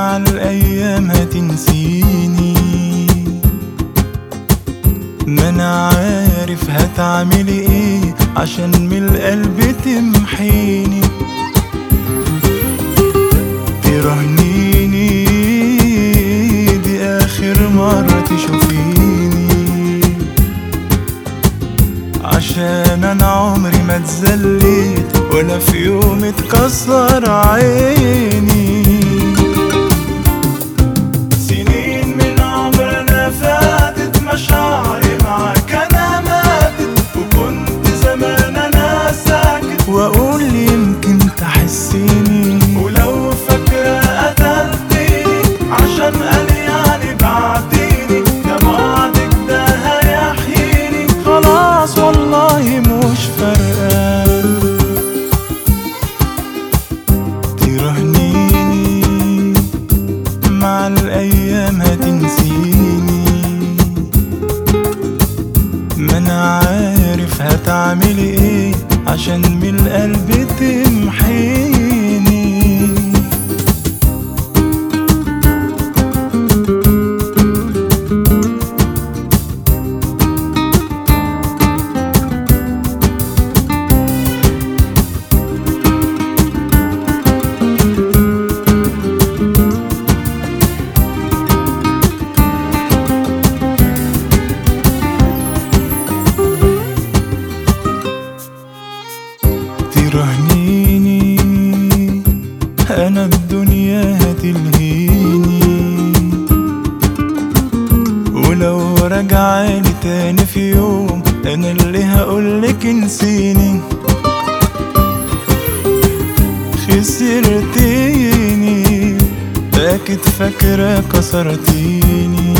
مع الأيام هتنسيني ما أنا عارف هتعملي إيه عشان من القلب تمحيني ترهنيني دي آخر مرة تشوفيني عشان أنا عمري ما اتذليت ولا في يوم اتكسر عيني سنين من عمرنا فاتت مشاعري معاك أنا ماتت وكنت زمان أنا ساكت وأقول يمكن تحسيني ولو فاكرة قتلتيني عشان قال يعني بعتيني ده بعدك ده هيحييني خلاص والله مش فارقة ترهنيني مع الأيام هتنسيني ما أنا عارف هتعملي إيه عشان من القلب تمحيني ترهنيني انا الدنيا هتلهيني ولو رجعلي تاني في يوم انا اللي هقولك انسيني خسرتيني اكيد فاكرة كسرتيني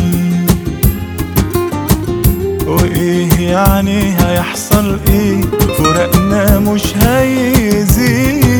وايه يعني هيحصل ايه فراقنا مش هيزيد